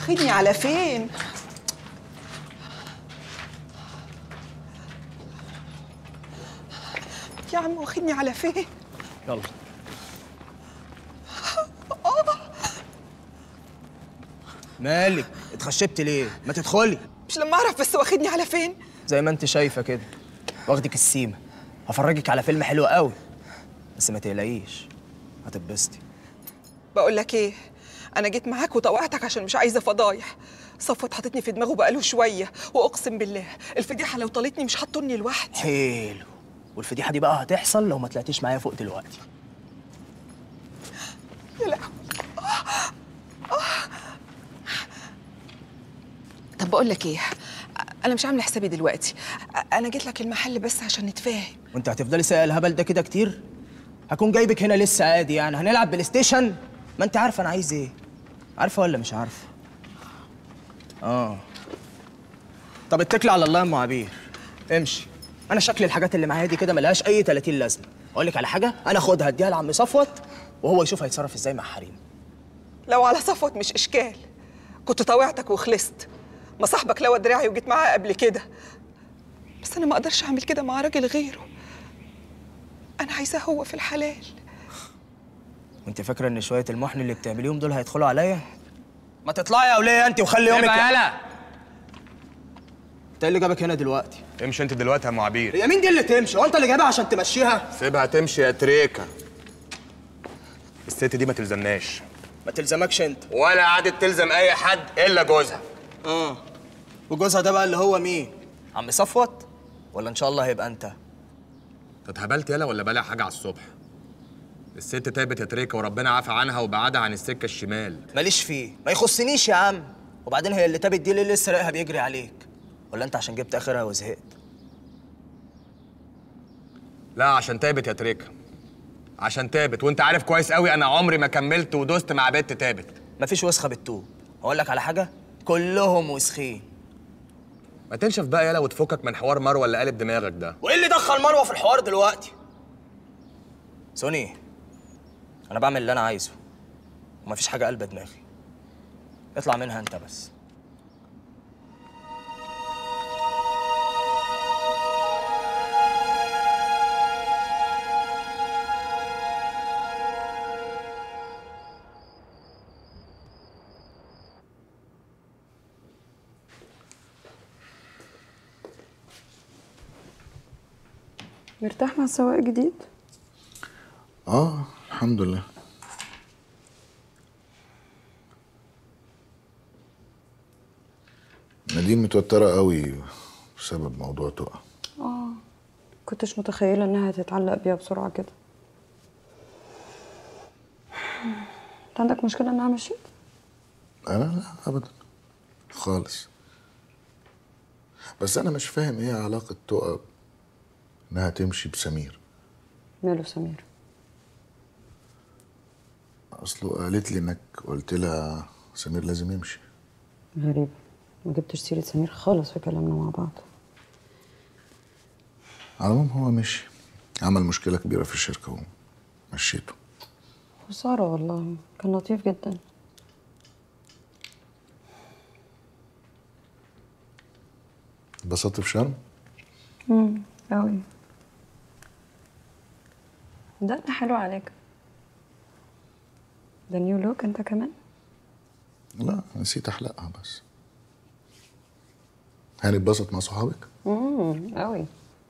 واخدني على فين يا عم واخدني على فين يلا مالك اتخشبت ليه ما تدخلي مش لما اعرف بس واخدني على فين زي ما انت شايفه كده واخدك السيمه هفرجك على فيلم حلو قوي بس ما تقلقيش هتتبسطي بقول لك ايه انا جيت معاك وطوعتك عشان مش عايزه فضايح صفوت حاططني في دماغه بقاله شويه واقسم بالله الفضيحه لو طالتني مش هتطني لوحدي حلو والفضيحه دي بقى هتحصل لو ما طلعتيش معايا فوق دلوقتي يا لهوي طب بقول لك ايه انا مش عامله حسابي دلوقتي انا جيت لك المحل بس عشان نتفاهم وانت هتفضلي سايقه الهبل ده كده كتير هكون جايبك هنا لسه عادي يعني هنلعب بلاي ستيشن ما انت عارفه انا عايز ايه عارفه ولا مش عارفه اه طب اتكلي على الله يا ام عبير امشي انا شكل الحاجات اللي معايا دي كده ملهاش اي 30 لازمه اقول لك على حاجه انا اخدها اديها لعم صفوت وهو يشوف هيتصرف ازاي مع حريم لو على صفوت مش اشكال كنت طوعتك وخلصت ما صاحبك لوى دراعي وجيت معاه قبل كده بس انا ما اقدرش اعمل كده مع راجل غيره انا عايزاه هو في الحلال وانت فاكره ان شويه المحن اللي بتعمليهم دول هيدخلوا عليا ما تطلعي يا وليه انت وخلي يومك يبقى يلا انت إيه اللي جابك هنا دلوقتي امشي انت دلوقتي يا ام عبير هي مين دي اللي تمشي هو انت اللي جايبها عشان تمشيها سيبها تمشي يا تريكه الست دي ما تلزمناش ما تلزمكش انت ولا عادت تلزم اي حد الا جوزها اه وجوزها ده بقى اللي هو مين عم صفوت ولا ان شاء الله هيبقى انت انت اتهبلت يلا ولا بلا حاجه على الصبح الست تعبت يا تريكه وربنا عافى عنها وبعدها عن السكه الشمال ماليش فيه ما يخصنيش يا عم وبعدين هي اللي تابت دي ليه لسه رايقها بيجري عليك ولا انت عشان جبت اخرها وزهقت لا عشان تابت يا تريكه عشان تابت وانت عارف كويس قوي انا عمري ما كملت ودوست مع بنت تابت مفيش وسخه بالطوب اقول لك على حاجه كلهم وسخين ما تنشف بقى يلا وتفكك من حوار مروه اللي قالب دماغك ده وايه اللي دخل مروه في الحوار دلوقتي سوني انا بعمل اللي انا عايزه ومفيش حاجه قلبه دماغي اطلع منها انت بس مرتاح مع السواق الجديد؟ اه الحمد لله نادين متوترة قوي بسبب موضوع تقع اه كنتش متخيلة انها هتتعلق بيها بسرعة كده انت عندك مشكلة انها مشيت؟ انا لا ابدا خالص بس انا مش فاهم ايه علاقة تقع انها تمشي بسمير ماله سمير؟ اصله قالت لي انك قلت لها سمير لازم يمشي غريبة ما جبتش سيرة سمير خالص في كلامنا مع بعض على العموم هو مشي عمل مشكلة كبيرة في الشركة ومشيته خسارة والله كان لطيف جدا اتبسطت في شرم امم أوي ده حلو عليك ده نيو لوك انت كمان لا نسيت احلقها بس هنتبسط مع صحابك امم أوي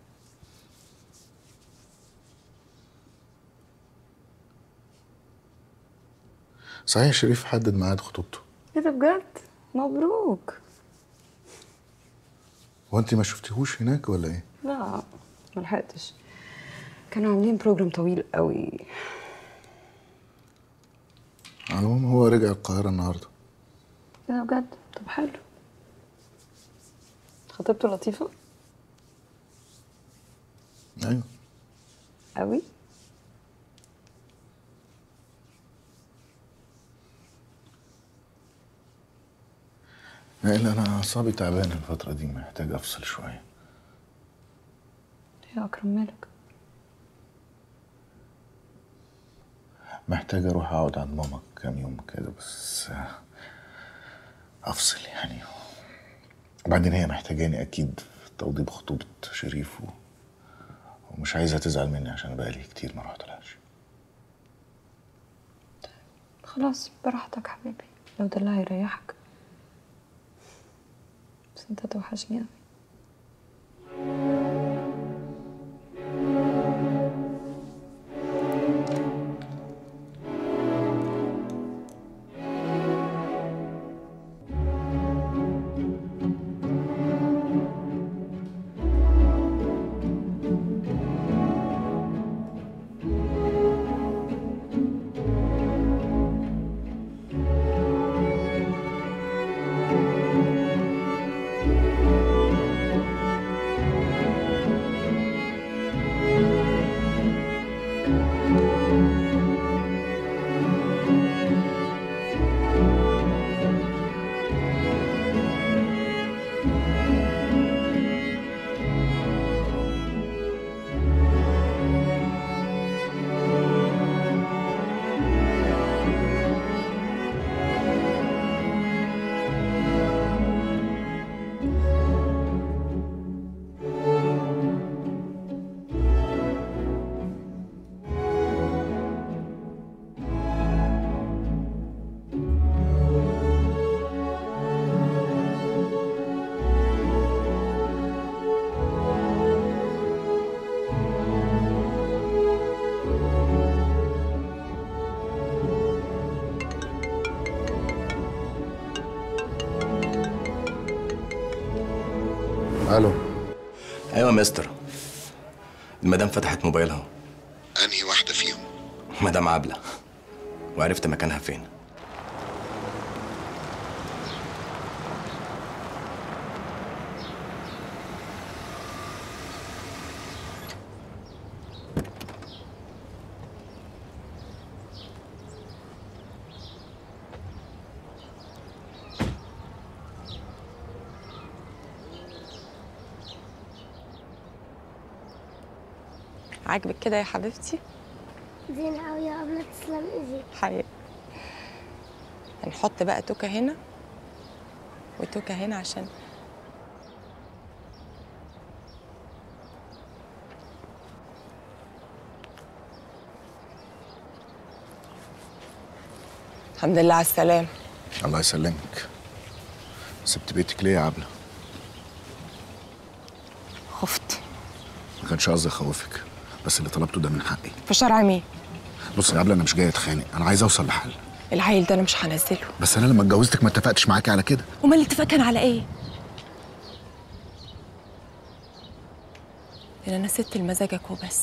صحيح شريف حدد ميعاد خطوبته ايه ده بجد مبروك هو انت ما شفتيهوش هناك ولا ايه لا ملحقتش كانوا عاملين بروجرام طويل قوي على العموم هو رجع القاهرة النهاردة ايه ده بجد طب حلو خطيبته لطيفة ايوه قوي لا انا اعصابي تعبانة الفترة دي محتاج افصل شوية يا اكرم مالك محتاج اروح اقعد عند ماما كام يوم كده بس افصل يعني وبعدين هي محتاجاني اكيد في توضيب خطوبه شريف و... ومش عايزها تزعل مني عشان بقالي كتير ما رحتلهاش خلاص براحتك حبيبي لو ده اللي هيريحك بس انت توحشني قوي الو ايوه يا مستر المدام فتحت موبايلها انهي واحده فيهم مدام عبله وعرفت مكانها فين عاجبك كده يا حبيبتي زين قوي يا أبلة تسلم ايديك حقيقي هنحط بقى توكة هنا وتوكة هنا عشان الحمد لله على السلامة الله يسلمك سبت بيتك ليه يا عبله خفت ما كانش قصدي اخوفك بس اللي طلبته ده من حقي في شرع مين؟ بص يا عبله انا مش جاي اتخانق انا عايز اوصل لحل العيل ده انا مش هنزله بس انا لما اتجوزتك ما اتفقتش معاكي على كده امال الاتفاق كان على ايه؟ ان انا ست لمزاجك وبس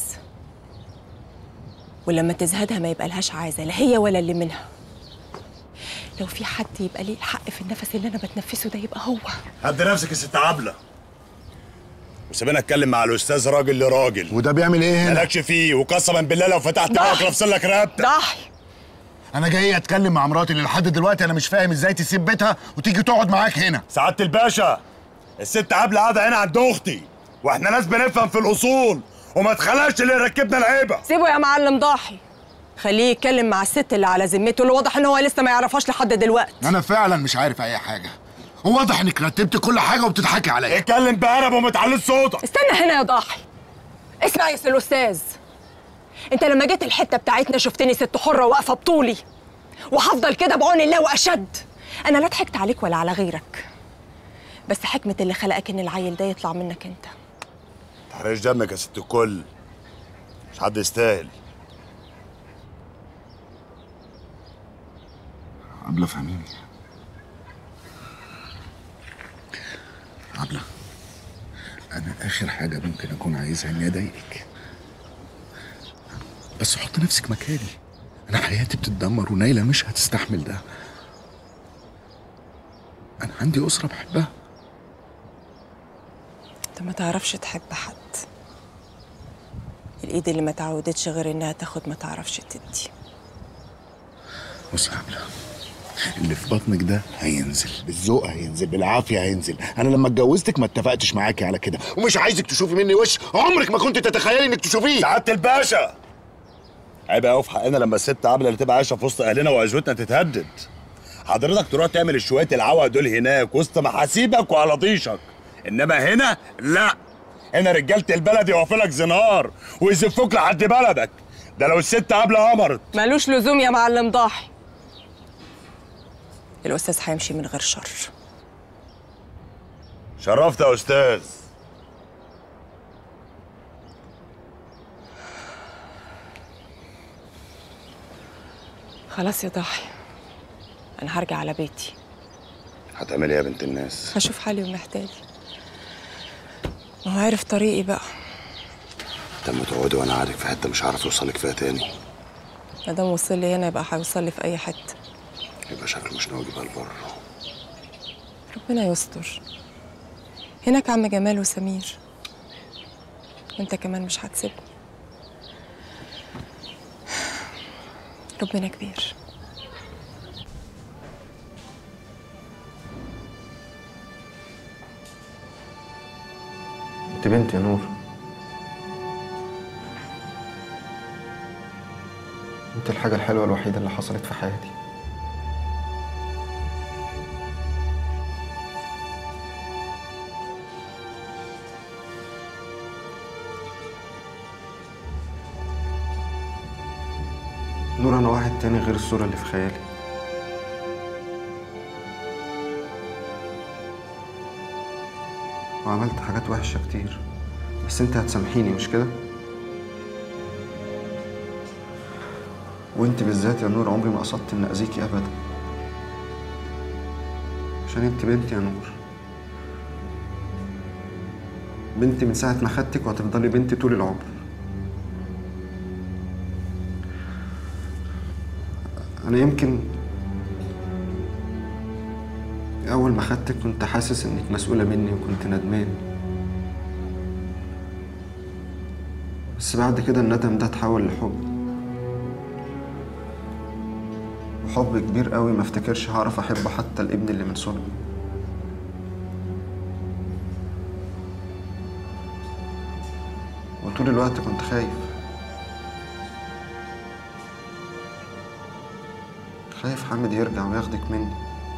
ولما تزهدها ما يبقى لهاش عايزه لا هي ولا اللي منها لو في حد يبقى ليه الحق في النفس اللي انا بتنفسه ده يبقى هو هدي نفسك يا ست عبله وسيبنا اتكلم مع الاستاذ راجل لراجل وده بيعمل ايه هنا مالكش فيه وقسما بالله لو فتحت بقك لافصل لك رقبتك ضحي انا جاي اتكلم مع مراتي اللي لحد دلوقتي انا مش فاهم ازاي تسيب بيتها وتيجي تقعد معاك هنا سعاده الباشا الست عبله قاعده هنا عند اختي واحنا ناس بنفهم في الاصول وما تخلاش اللي يركبنا العيبه سيبه يا معلم ضاحي خليه يتكلم مع الست اللي على ذمته اللي واضح ان هو لسه ما يعرفهاش لحد دلوقتي انا فعلا مش عارف اي حاجه وواضح انك رتبت كل حاجه وبتضحكي عليا اتكلم بقرب وما تعليش صوتك استنى هنا يا ضاحي اسمع يا سي الاستاذ انت لما جيت الحته بتاعتنا شفتني ست حره واقفه بطولي وهفضل كده بعون الله واشد انا لا ضحكت عليك ولا على غيرك بس حكمه اللي خلقك ان العيل ده يطلع منك انت تحرقش دمك يا ست الكل مش حد يستاهل عبله فهميني عبله انا اخر حاجه ممكن اكون عايزها اني اضايقك بس حط نفسك مكاني انا حياتي بتتدمر ونايله مش هتستحمل ده انا عندي اسره بحبها انت ما تعرفش تحب حد الايد اللي ما تعودتش غير انها تاخد ما تعرفش تدي بص يا عبله اللي في بطنك ده هينزل بالذوق هينزل بالعافيه هينزل انا لما اتجوزتك ما اتفقتش معاكي على كده ومش عايزك تشوفي مني وش عمرك ما كنت تتخيلي انك تشوفيه سعاده الباشا عيب قوي في حقنا لما الست عبله اللي تبقى عايشه في وسط اهلنا وعزوتنا تتهدد حضرتك تروح تعمل شويه العوا دول هناك وسط محاسيبك وعلى ضيشك انما هنا لا هنا رجاله البلد يوقفوا لك زنار ويزفوك لحد بلدك ده لو الست قبل امرت ملوش لزوم يا معلم ضاحي الاستاذ هيمشي من غير شر شرفت يا استاذ خلاص يا ضاحي انا هرجع على بيتي هتعمل ايه يا بنت الناس هشوف حالي ومحتاجي ما هو عارف طريقي بقى لما تقعدي وانا قاعدك في حته مش هعرف اوصلك فيها تاني ما دام وصل لي هنا يبقى هيوصل لي في اي حته يبقى شكله مش ناوي يجيبها لبره ربنا يستر هناك عم جمال وسمير وانت كمان مش هتسيبني ربنا كبير انت بنت يا نور انت الحاجة الحلوة الوحيدة اللي حصلت في حياتي نور انا واحد تاني غير الصورة اللي في خيالي وعملت حاجات وحشة كتير بس انت هتسامحيني مش كده؟ وانت بالذات يا نور عمري ما قصدت ان اذيكي ابدا عشان انت بنتي يا نور بنتي من ساعة ما خدتك وهتفضلي بنتي طول العمر انا يمكن اول ما خدتك كنت حاسس انك مسؤولة مني وكنت ندمان بس بعد كده الندم ده اتحول لحب وحب كبير قوي ما افتكرش هعرف احبه حتى الابن اللي من صلبي وطول الوقت كنت خايف خايف حامد يرجع وياخدك مني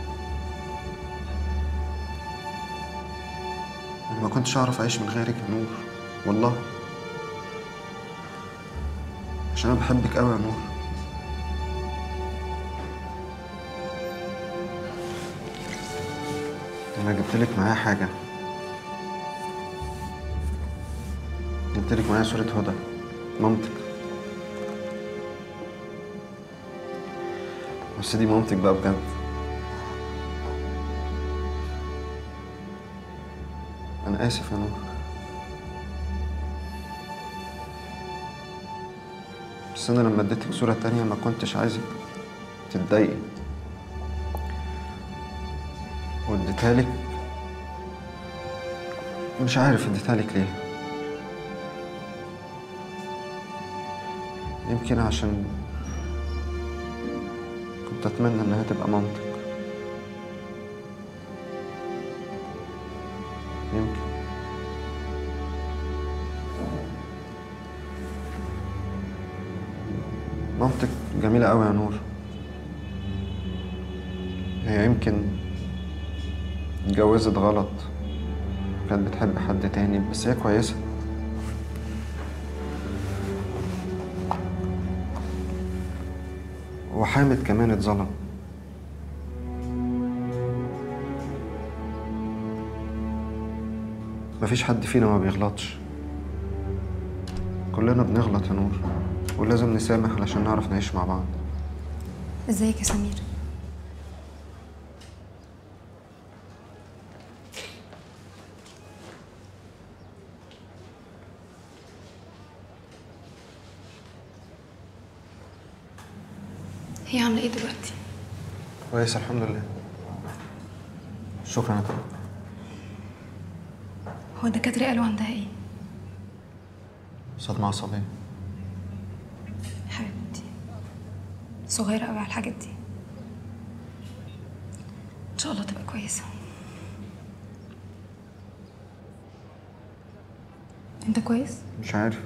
ما كنتش اعرف اعيش من غيرك يا نور والله عشان انا بحبك قوي يا نور انا جبتلك معايا حاجه جبتلك معايا صوره هدى مامتك بس دي مامتك بقى بجد انا اسف يا نور بس انا لما اديتك صوره تانية ما كنتش عايزك تتضايقي واديتها لك مش عارف اديتها لك ليه يمكن عشان كنت اتمنى انها تبقى مامتك يمكن مامتك جميلة أوي يا نور هي يمكن اتجوزت غلط كانت بتحب حد تاني بس هي كويسة وحامد كمان اتظلم مفيش حد فينا ما بيغلطش كلنا بنغلط يا نور ولازم نسامح علشان نعرف نعيش مع بعض ازيك يا سمير هي عامله ايه دلوقتي كويس الحمد لله شكرا يا فندم. هو الدكاتره قالوا عندها ايه صدمة عصبية حبيبتي صغيره قوي على الحاجات دي ان شاء الله تبقى كويسه انت كويس مش عارف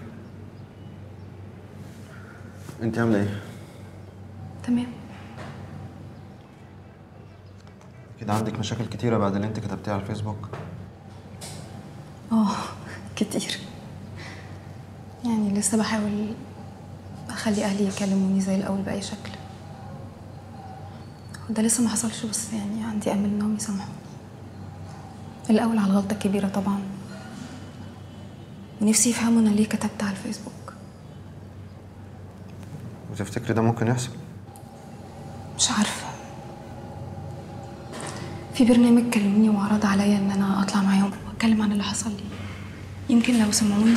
انت عاملة ايه؟ تمام اكيد عندك مشاكل كتيره بعد اللي انت كتبتيه على الفيسبوك اه كتير يعني لسه بحاول اخلي اهلي يكلموني زي الاول باي شكل ده لسه ما حصلش بس يعني عندي امل انهم يسامحوني الاول على الغلطه الكبيره طبعا ونفسي يفهموا انا ليه كتبت على الفيسبوك وتفتكري ده ممكن يحصل مش عارفه في برنامج كلمني وعرض عليا ان انا اطلع معاهم واتكلم عن اللي حصل لي يمكن لو سمعوني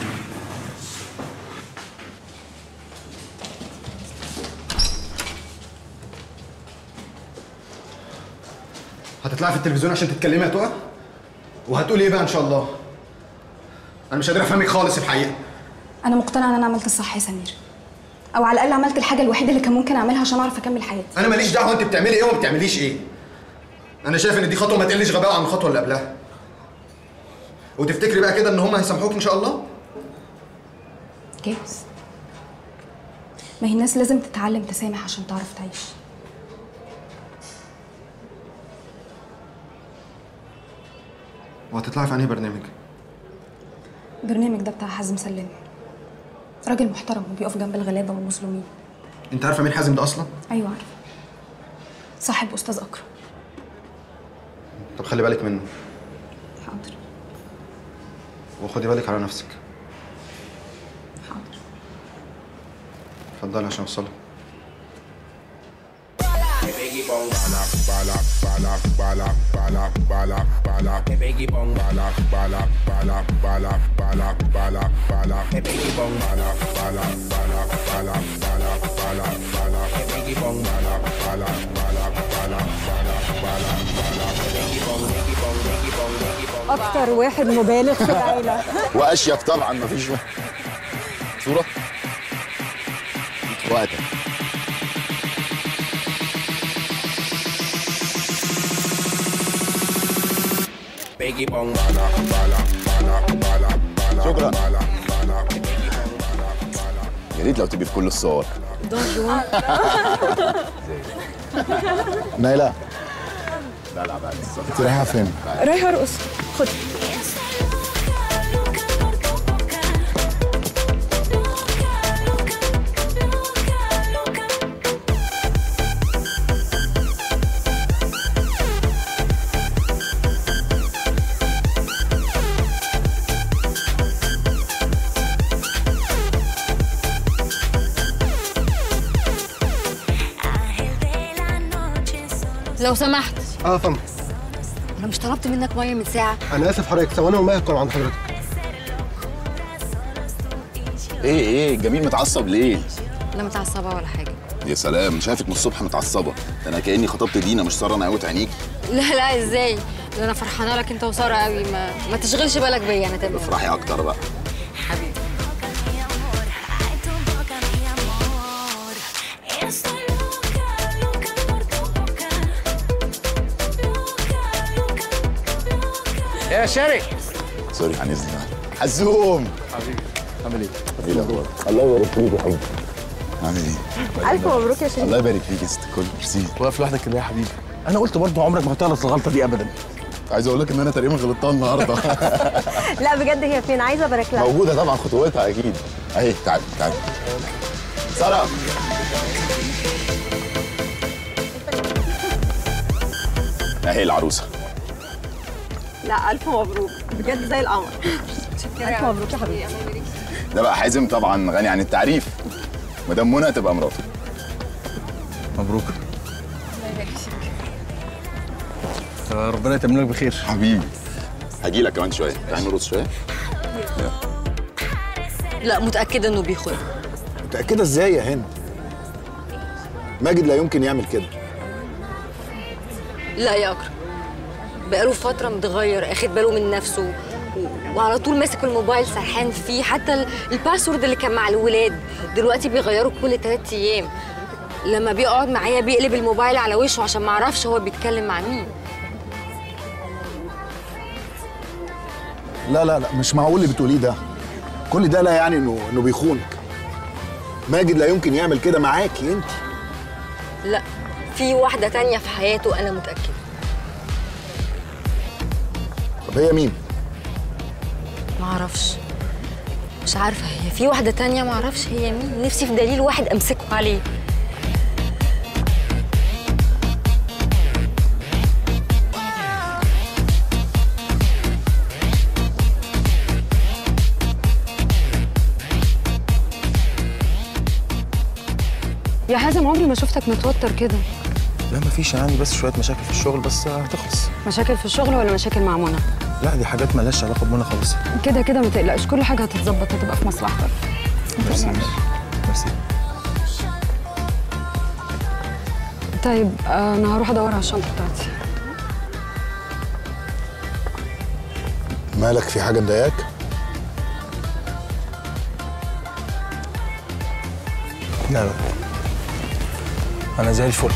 هتطلعي في التلفزيون عشان تتكلمي يا تقى وهتقولي ايه بقى ان شاء الله انا مش قادر افهمك خالص الحقيقه انا مقتنعه ان انا عملت الصح يا سمير او على الاقل عملت الحاجه الوحيده اللي كان ممكن اعملها عشان اعرف اكمل حياتي انا ماليش دعوه انت بتعملي ايه وما بتعمليش ايه انا شايف ان دي خطوه ما تقلش غباء عن الخطوه اللي قبلها وتفتكري بقى كده ان هم هيسامحوك ان شاء الله جاهز ما هي الناس لازم تتعلم تسامح عشان تعرف تعيش وهتطلعي في انهي برنامج البرنامج ده بتاع حازم سلام راجل محترم وبيقف جنب الغلابه والمظلومين انت عارفه مين حازم ده اصلا ايوه عارفه صاحب استاذ اكرم طب خلي بالك منه حاضر وخدي بالك على نفسك حاضر اتفضلي عشان اوصلك اكتر واحد مبالغ في العيله واشيك طبعا مفيش صوره وقتك شكرا يا ريت لو تبقي في كل الصور نايلة لا لا بعد انت رايحة فين؟ رايحه ارقص خد لو سمحت اه فندم انا مش طلبت منك ميه من ساعه انا اسف حضرتك ثواني والميه هتكون عند حضرتك ايه ايه جميل متعصب ليه؟ لا متعصبه ولا حاجه يا سلام شايفك من الصبح متعصبه ده انا كاني خطبت دينا مش ساره نقوت عينيك لا لا ازاي ده انا فرحانه لك انت وساره قوي ما ما تشغلش بالك بيا انا تمام افرحي اكتر بقى حبيبي يا شارك سوري عن اذنك حزوم حبيبي عامل ايه؟ ايه الاخبار؟ الله يبارك فيك يا حبيبي عامل ايه؟ الف مبروك يا شريف الله يبارك فيك يا ست الكل ميرسي واقف لوحدك كده يا حبيبي انا قلت برضه عمرك ما هتغلط الغلطه دي ابدا عايز اقول لك ان انا تقريبا غلطتها النهارده لا بجد هي فين عايزه ابارك لها موجوده طبعا خطوتها اكيد اهي تعالي تعالي ساره اهي العروسه لا الف مبروك بجد زي القمر الف مبروك يا حبيبي ده بقى حازم طبعا غني عن التعريف مدام منى تبقى مراته مبروك ربنا يتمم لك بخير حبيبي هجي لك كمان شويه تعالى نرقص شويه لا متاكده انه بيخون متاكده ازاي يا هند ماجد لا يمكن يعمل كده لا يا اكرم بقاله فتره متغير اخد باله من نفسه و- وعلى طول ماسك الموبايل سرحان فيه حتى ال- الباسورد اللي كان مع الولاد دلوقتي بيغيره كل تلات ايام لما بيقعد معايا بيقلب الموبايل على وشه عشان ما اعرفش هو بيتكلم مع مين لا لا لا مش معقول اللي بتقوليه ده كل ده لا يعني انه انه بيخونك ماجد لا يمكن يعمل كده معاكي انت لا في واحده تانية في حياته انا متاكده طب هي مين معرفش مش عارفة هي في واحدة تانية معرفش هي مين نفسي في دليل واحد أمسكه عليه يا حازم عمري ما شفتك متوتر كده لا مفيش عندي بس شويه مشاكل في الشغل بس هتخلص مشاكل في الشغل ولا مشاكل مع منى لا دي حاجات مالهاش علاقه بمنى خالص كده كده ما تقلقش كل حاجه هتتظبط هتبقى في مصلحتك ميرسي ميرسي طيب آه، انا هروح ادور على الشنطه بتاعتي مالك في حاجه مضايقاك لا لا انا زي الفل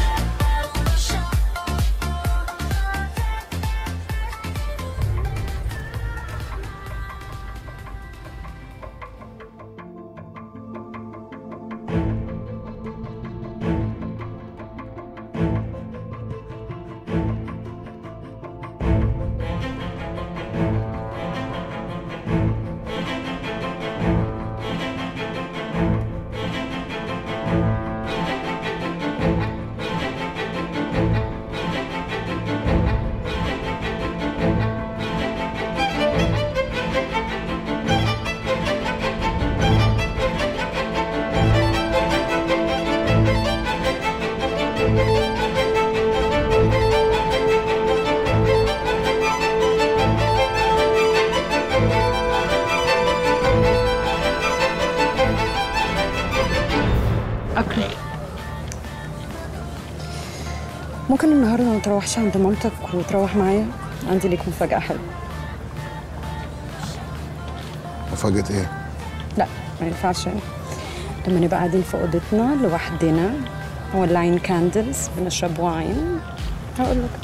اكل ممكن النهارده ما تروحش عند مامتك وتروح معايا عندي ليك مفاجاه حلوه مفاجاه ايه لا ما ينفعش يعني لما نبقى قاعدين في اوضتنا لوحدنا مولعين كاندلز بنشرب واين هقول لك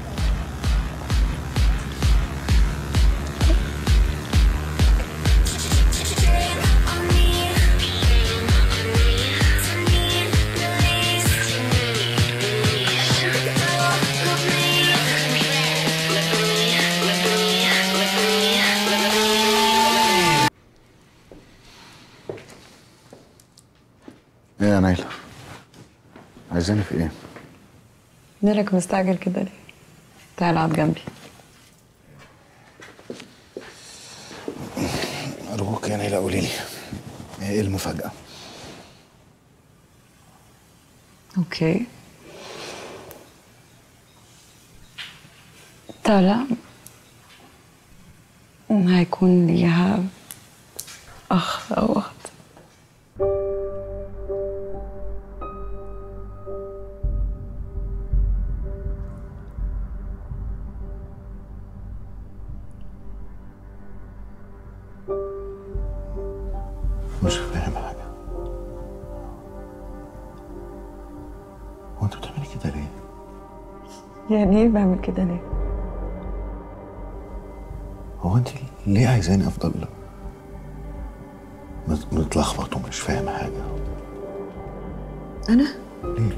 ايه يا نايلة عايزاني في ايه مالك مستعجل كده ليه تعال اقعد جنبي ارجوك يا نايلة قولي لي ايه المفاجأة اوكي طالع هيكون ليها اخ او اخت مش فاهم حاجة هو انت بتعملي كده ليه؟ يعني ايه بعمل كده ليه هو انت ليه عايزاني افضل مت- متلخبط ومش فاهم حاجة؟ انا ليه؟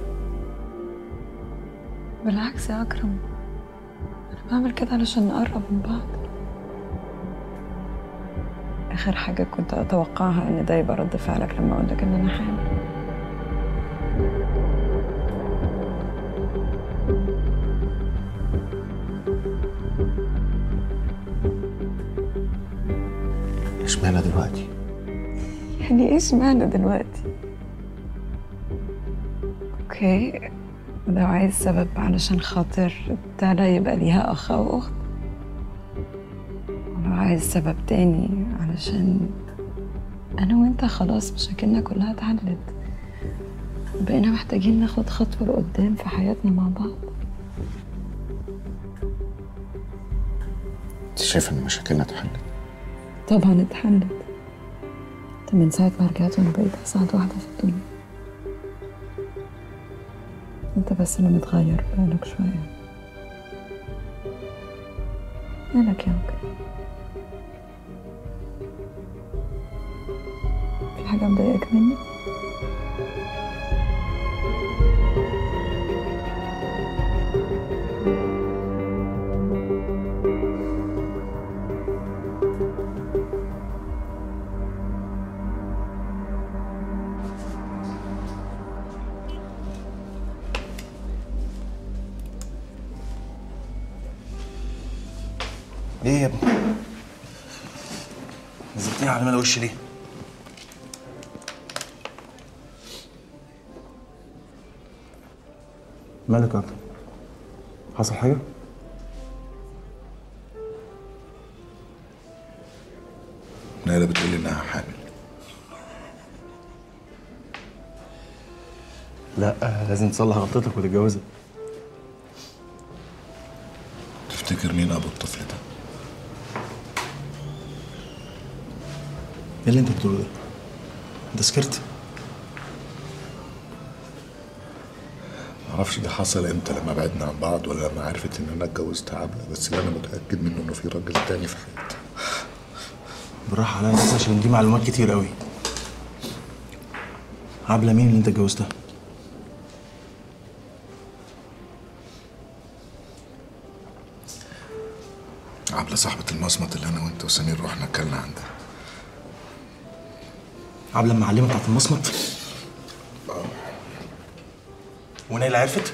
بالعكس يا اكرم انا بعمل كده علشان نقرب من بعض اخر حاجه كنت اتوقعها ان ده يبقى رد فعلك لما اقول لك ان انا حامل اشمعنى دلوقتي؟ يعني ايش معنى دلوقتي اوكي لو عايز سبب علشان خاطر تالا يبقى ليها اخ او اخت ولو عايز سبب تاني علشان انا وانت خلاص مشاكلنا كلها اتحلت بقينا محتاجين ناخد خطوة لقدام في حياتنا مع بعض انت شايف ان مشاكلنا اتحلت؟ طبعا اتحلت انت من ساعة ما رجعت وانا بقيت اسعد واحدة في الدنيا انت بس اللي متغير بقالك شوية مالك يا انكل في حاجة مضايقاك مني؟ ايه يا ابني نزلتني على ملا وشي ليه مالك يا أكرم؟ حصل حاجه نايلة بتقول لي انها حامل لا لازم تصلح غلطتك وتتجوزها تفتكر مين ابو الطفل ده ايه اللي انت بتقوله ده انت سكرت معرفش ده حصل امتى لما بعدنا عن بعض ولا لما عرفت ان انا اتجوزت عبلة بس اللي انا متاكد منه انه في راجل تاني في حياتي بالراحه عليا بس عشان دي معلومات كتير قوي عبلة مين اللي انت اتجوزتها عبلة صاحبة المصمت اللي انا وانت وسمير رحنا اكلنا عندها عبلة المعلمه بتاعت المصمت ونيلة عرفت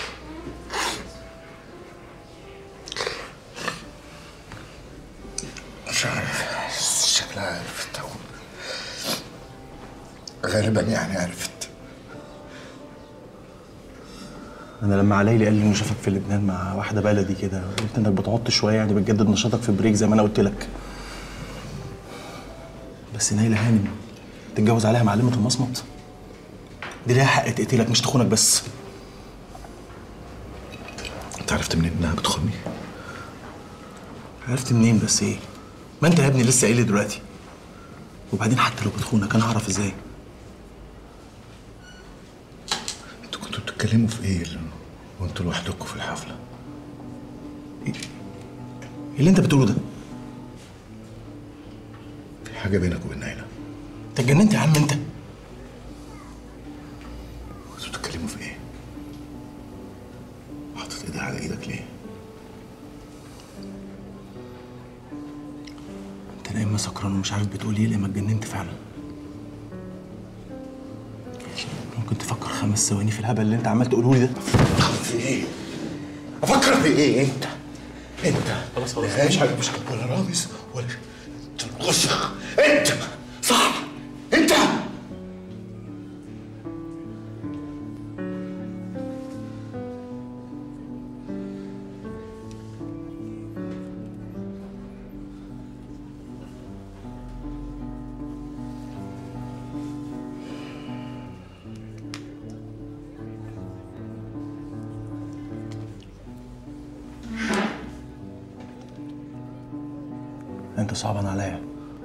مش عارف شكلها عرفت أو غالبا يعني عرفت انا لما علي قال لي انه شافك في لبنان مع واحده بلدي كده قلت انك بتعط شويه يعني بتجدد نشاطك في بريك زي ما انا قلت لك بس نايلة هانم تتجوز عليها معلمة المصمت دي ليها حق تقتلك مش تخونك بس انت عرفت منين انها بتخوني؟ عرفت منين بس ايه ما انت يا ابني لسه قايل لي دلوقتي وبعدين حتى لو بتخونك انا هعرف ازاي انتوا كنتوا بتتكلموا في ايه اللي- وانتوا لوحدكم في الحفله؟ ايه اللي انت بتقوله ده في حاجه بينك وبين نايلة انت اتجننت يا عم انت كنتوا بتتكلموا في ايه؟ حاطط ايدي على ايدك ليه؟ انت لا اما سكران ومش عارف بتقول ايه لا اما اتجننت فعلا ممكن تفكر خمس ثواني في الهبل اللي انت عمال تقوله لي ده في ايه؟ افكر في ايه انت؟ انت خلاص خلاص مش حاجه مش حاجة ولا رامز ولا تنقصخ انت صح انت انت صعبان عليا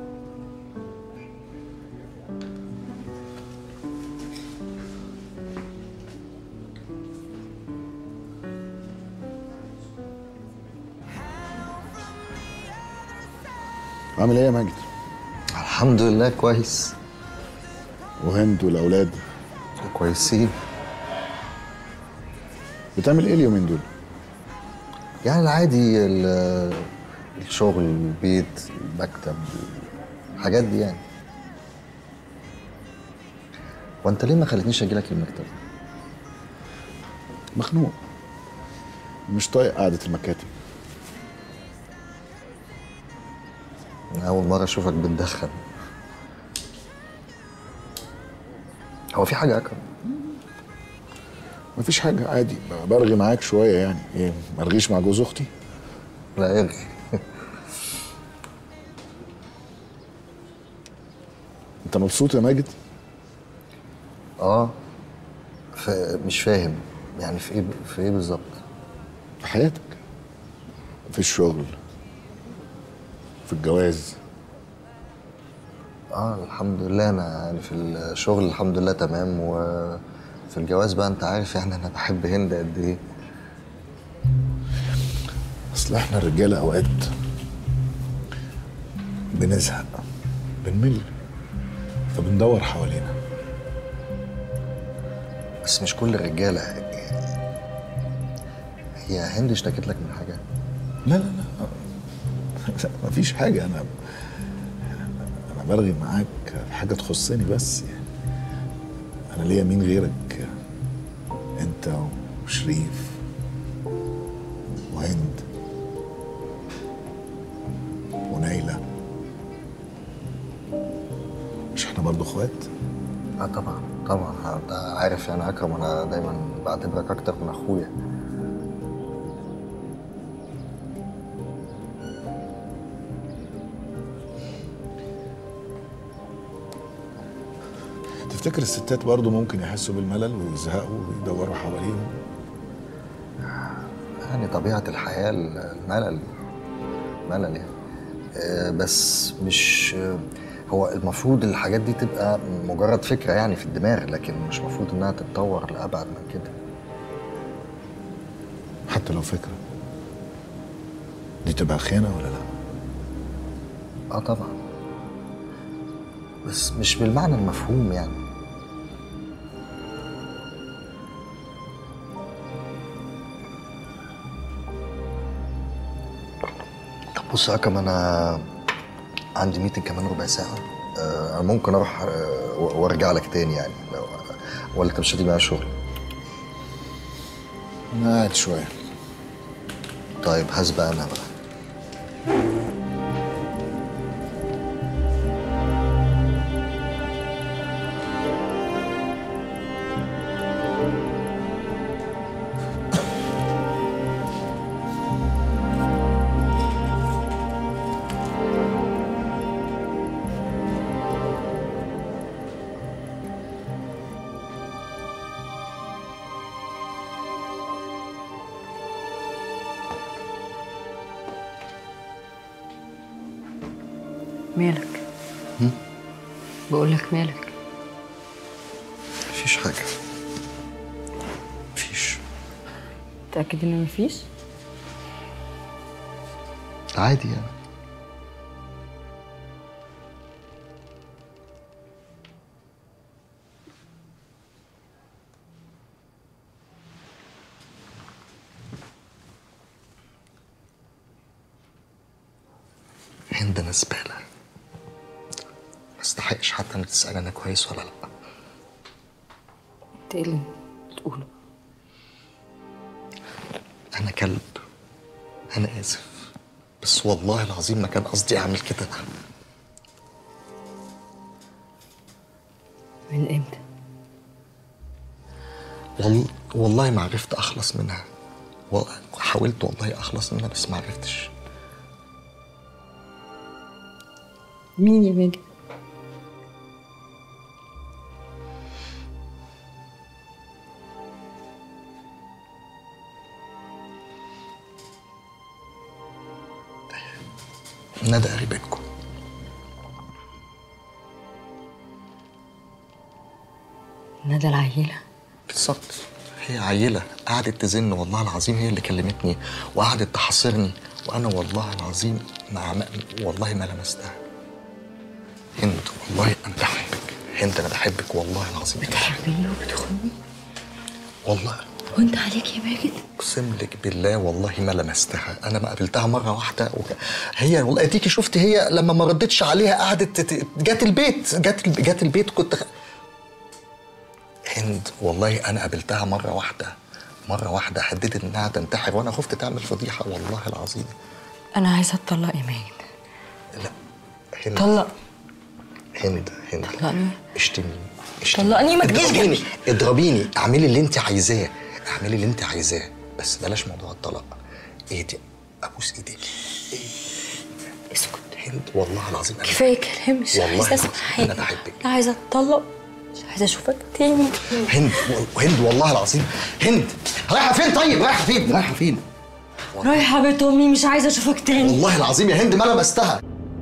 عامل ايه يا ماجد؟ الحمد لله كويس وهند والاولاد كويسين بتعمل ايه اليومين دول؟ يعني العادي ال- الشغل البيت المكتب الحاجات دي يعني وانت ليه ما خلتنيش اجي لك المكتب مخنوق مش طايق قعدة المكاتب أنا اول مره اشوفك بتدخن هو في حاجه يا اكرم مفيش حاجة عادي برغي معاك شوية يعني ايه مرغيش مع جوز اختي؟ لا ارغي انت مبسوط يا ماجد؟ اه ف... مش فاهم يعني في ايه في ايه بالظبط في حياتك في الشغل في الجواز اه الحمد لله انا يعني في الشغل الحمد لله تمام وفي الجواز بقى انت عارف يعني انا بحب هند قد ايه اصل احنا الرجاله اوقات بنزهق بنمل فبندور حوالينا بس مش كل الرجاله هي هند اشتكت لك من حاجه لا لا لا مفيش حاجه انا انا برغي معاك في حاجه تخصني بس يعني انا ليا مين غيرك انت وشريف وهند ونايلة مش احنا برضه اخوات؟ اه طبعا طبعا انت عارف يعني اكرم انا دايما بعتبرك اكتر من اخويا تفتكر الستات برضه ممكن يحسوا بالملل ويزهقوا ويدوروا حواليهم؟ يعني طبيعة الحياة الملل ملل يعني آه، بس مش آه، هو المفروض الحاجات دي تبقى مجرد فكرة يعني في الدماغ لكن مش المفروض انها تتطور لأبعد من كده حتى لو فكرة دي تبقى خيانة ولا لا؟ اه طبعا بس مش بالمعنى المفهوم يعني طب بص يا اكرم انا عندي ميتنج كمان ربع ساعة آه، انا ممكن اروح آه، و- وارجع لك تاني يعني لو ولا انت مش هتيجي معايا الشغل انا قاعد شوية طيب هسبق انا بقى مالك بقول لك مالك مفيش حاجة مفيش متأكد إن مفيش عادي يعني هند انا زبالة ما استحقش حتى انك تسأل انا كويس ولا لا انت ايه اللي بتقوله انا كلب انا اسف بس والله العظيم ما كان قصدي اعمل كده من امتى والله والله ما عرفت اخلص منها والله حاولت والله اخلص منها بس ما عرفتش مين يا ماجد ندى قريبتكم ندى العيلة بالظبط هي عيلة قعدت تزن والله العظيم هي اللي كلمتني وقعدت تحاصرني وانا والله العظيم ما عم... والله ما لمستها هند والله انا بحبك هند انا بحبك والله العظيم بتحبني وبتخوني والله وانت عليك يا ماجد اقسم لك بالله والله ما لمستها انا ما قابلتها مره واحده و... هي والله اديكي شفت هي لما ما ردتش عليها قعدت تت... جت البيت جت ال- جت البيت كنت خ... هند والله انا قابلتها مره واحده مره واحده هددت انها تنتحر وانا خفت تعمل فضيحه والله العظيم انا عايزة اتطلق يا ماجد هند طلق هند هند طلقني اشتميني طلقني ما تجيش اضربيني جنبي. اضربيني اعملي اللي انت عايزاه اعملي اللي انت عايزاه بس بلاش موضوع الطلاق ايدي ابوس ايديك اسكت هند والله العظيم أنا كفاية كلام مش والله عايزة اسمع العظيم حاجة انا بحبك انا عايزة اتطلق مش عايزة اشوفك تاني هند هند والله العظيم هند رايحه فين طيب رايحه فين رايحه فين رايحة بيت امي مش عايزة اشوفك تاني والله العظيم يا هند ما لمستها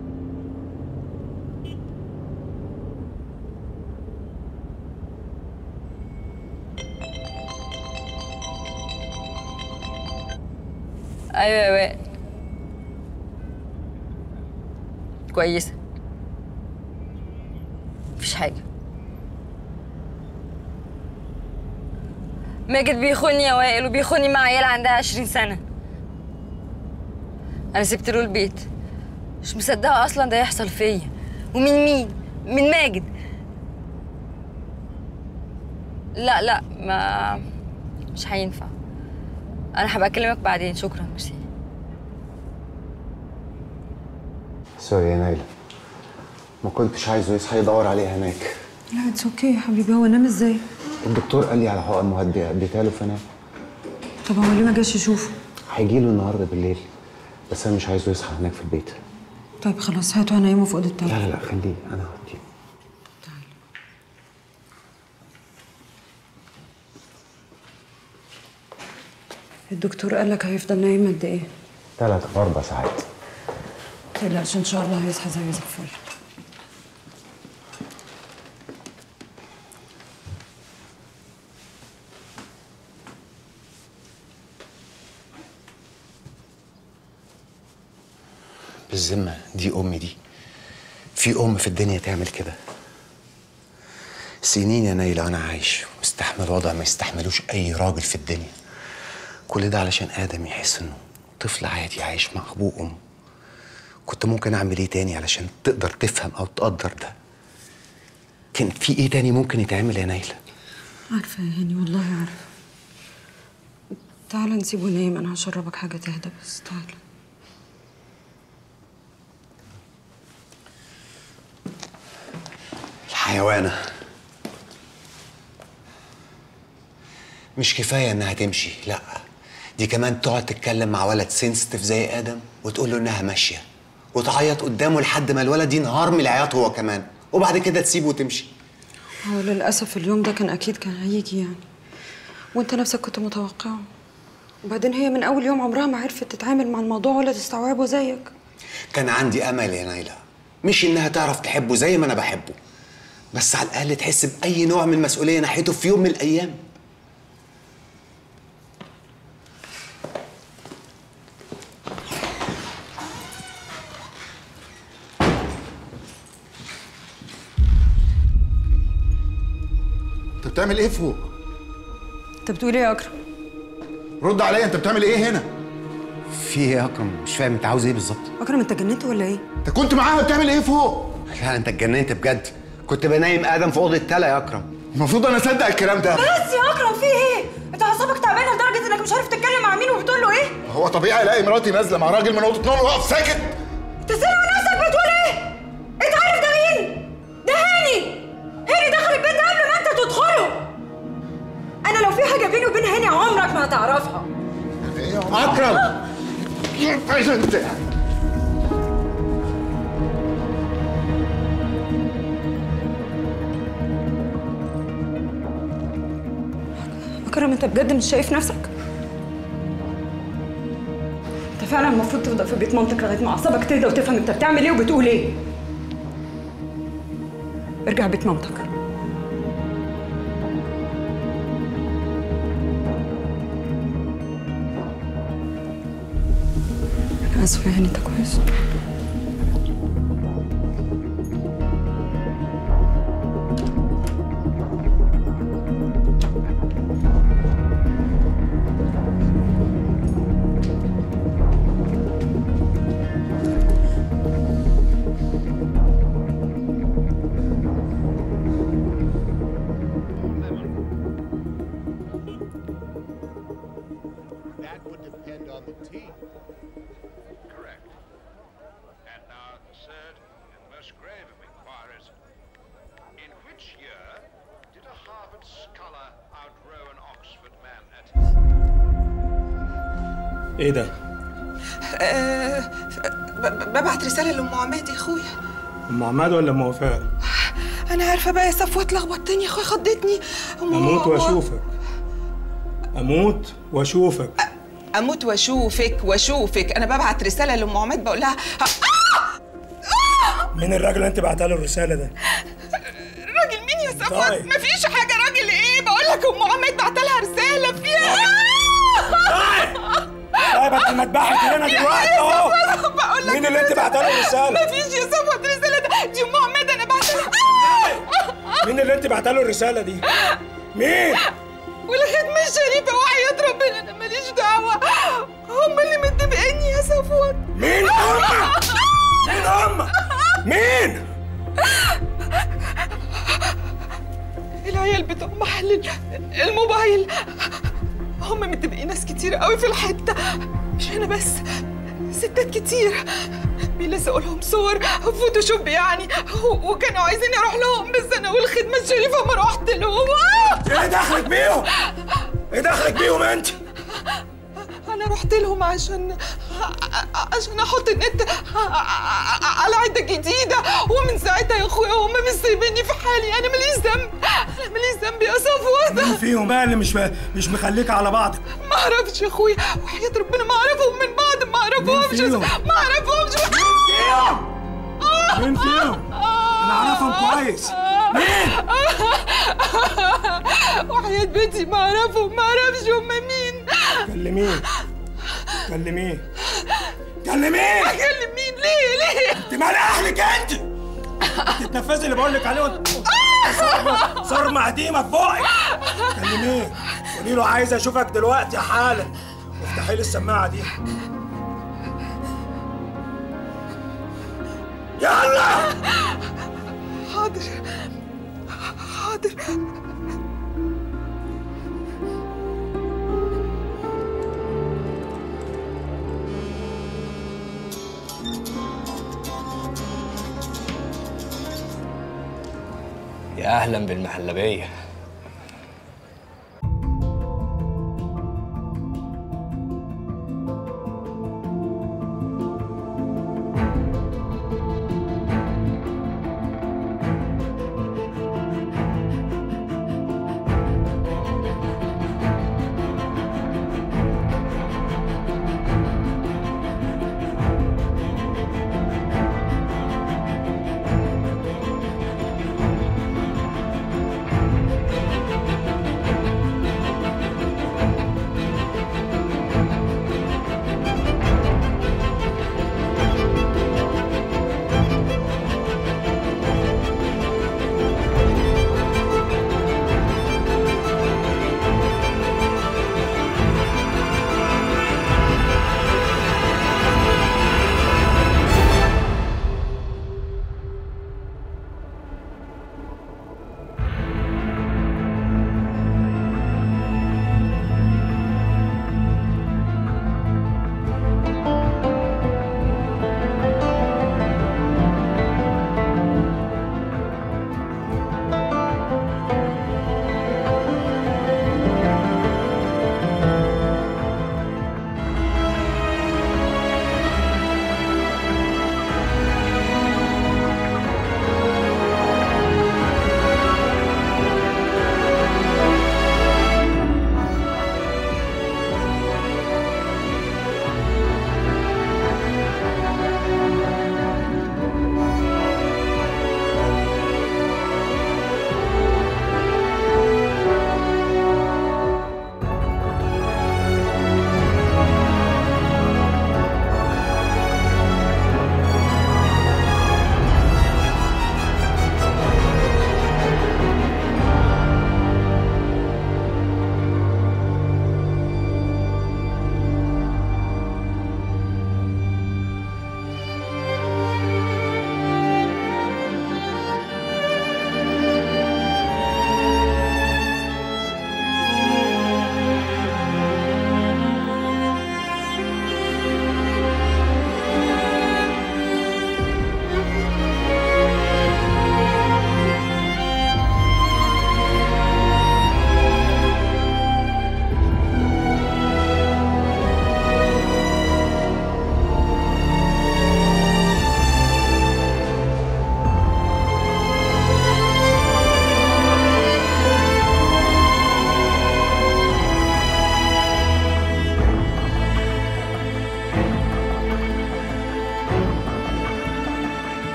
ايوه يا وائل كويسة مفيش حاجة ماجد بيخوني يا وائل وبيخوني مع عيال عندها عشرين سنة أنا سبت له البيت مش مصدقة أصلا ده يحصل فيا ومن مين؟ من ماجد لا لا ما مش هينفع أنا هبقى أكلمك بعدين شكرا ميرسي سوري يا نايلة ما كنتش عايزه يصحى يدور عليه هناك لا اتس اوكي يا حبيبي هو نام ازاي؟ الدكتور قال لي على حقن مهدئة اديتها له فنام طب هو ليه ما جاش يشوفه؟ هيجي له النهارده بالليل بس انا مش عايزه يصحى هناك في البيت طيب خلاص هاته انا في اوضه لا التانية لا لا خليه انا هوديه الدكتور قال لك هيفضل نايم قد ايه؟ ثلاث او اربع ساعات متقلقش ان شاء الله هيصحى زي الفل بالذمة دي أمي دي في أم في الدنيا تعمل كده سنين يا نايلة وأنا عايش مستحمل وضع ما يستحملوش أي راجل في الدنيا كل ده علشان آدم يحس إنه طفل عادي عايش مع أبوه وأمه كنت ممكن أعمل إيه تاني علشان تقدر تفهم أو تقدر ده كان في إيه تاني ممكن يتعمل يا نايلة عارفه يا هاني والله عارفه تعالى نسيبه نايم انا هشربك حاجه تهدى بس تعالى الحيوانة مش كفاية إنها تمشي لأ دي كمان تقعد تتكلم مع ولد سنسيتيف زي آدم وتقول له إنها ماشية وتعيط قدامه لحد ما الولد ينهار من العياط هو كمان وبعد كده تسيبه وتمشي هو للاسف اليوم ده كان اكيد كان هيجي يعني وانت نفسك كنت متوقعه وبعدين هي من اول يوم عمرها ما عرفت تتعامل مع الموضوع ولا تستوعبه زيك كان عندي أمل يا نايلة مش إنها تعرف تحبه زي ما أنا بحبه بس على الأقل تحس بأي نوع من المسؤولية ناحيته في يوم من الأيام انت بتعمل ايه فوق؟ انت بتقول ايه يا اكرم رد عليا انت بتعمل ايه هنا؟ في ايه يا اكرم مش فاهم انت عاوز ايه بالظبط اكرم انت جننت ولا ايه انت كنت معاها بتعمل ايه فوق؟ لا انت اتجننت بجد كنت بنايم ادم في اوضه تلا يا اكرم المفروض انا اصدق الكلام ده بس يا اكرم في ايه؟ انت اعصابك تعبانه لدرجه انك مش عارف تتكلم مع مين وبتقول له ايه؟ هو طبيعي الاقي مراتي نازله مع راجل من اوضه نوم واقف ساكت تسمع نفسك بتقول ايه؟ انت عارف ده مين؟ ده هاني هاني دخل البيت ده قبل ما انت تدخله انا لو في حاجه بيني وبين هاني عمرك ما هتعرفها اكرم كيف انت اكرم انت بجد مش شايف نفسك انت فعلا المفروض تفضل في بيت مامتك لغايه ما اعصابك تهدى وتفهم انت بتعمل ايه وبتقول ايه ارجع بيت مامتك انا اسفه يعني انت كويس That would depend on the team. Correct. And now the third and most grave of inquiries. In which year did a Harvard scholar outgrow an Oxford man at ايه ده؟ آه، ب- ب- ببعت رسالة لأم عماد يا أخويا ام عماد ولا ام وفاء؟ أنا عارفة بقى يا صفوة اتلخبطتني يا أخويا خضتني أم- اموت واشوفك اموت واشوفك أموت وأشوفك وأشوفك أنا ببعت رسالة لأم عماد بقول لها مين الراجل اللي انت بعتها له الرساله ده؟ راجل مين يا صفوة؟ طيب. مفيش حاجة راجل إيه بقول لك أم عماد بعت لها رسالة فيها طيب انا مذبحك هنا دلوقتي اهو بقول لك مين اللي انت بعتها له الرساله؟ مفيش يا صفوة الرسالة ده دي أم عماد أنا بعت لها مين اللي انت بعتها له الرساله دي؟ مين؟ والخدمة الشريفة وحياة ربنا أنا ماليش دعوة هم اللي متفقيني يا صفوت مين هم؟ مين هم؟ مين؟ العيال بتوع محل ال- الموبايل هم متفقين ناس كتير قوي في الحتة مش أنا بس ستات كتير بيلزقوا لهم صور فوتوشوب يعني و- وكانوا عايزين اروح لهم بس انا والخدمه الشريفه ما رحت لهم ايه دخلك بيهم؟ ايه دخلك بيهم انت؟ انا رحت لهم عشان عشان احط النت على عده جديده ومن ساعتها يا اخويا هم مش سايبيني في حالي انا ماليش ذنب انا ماليش ذنب يا صفوه مين فيهم بقى اللي مش مش مخليك على بعضك؟ ما اعرفش يا اخويا وحياة ربنا ما اعرفهم من بعض ما اعرفهمش فيهم؟ ما اعرفهمش مين فيهم؟ انا اعرفهم كويس مين؟ وحياة بيتي ما اعرفهم ما اعرفش هم مين كلميه كلميه كلميه اكلم مين ليه ليه انت مال اهلك انت تتنفذي اللي بقول لك عليه وانت صرمة صرمة قديمة في بقك كلميه قولي له عايز اشوفك دلوقتي حالا وافتحي لي السماعة دي يلا حاضر حاضر يا اهلا بالمهلبيه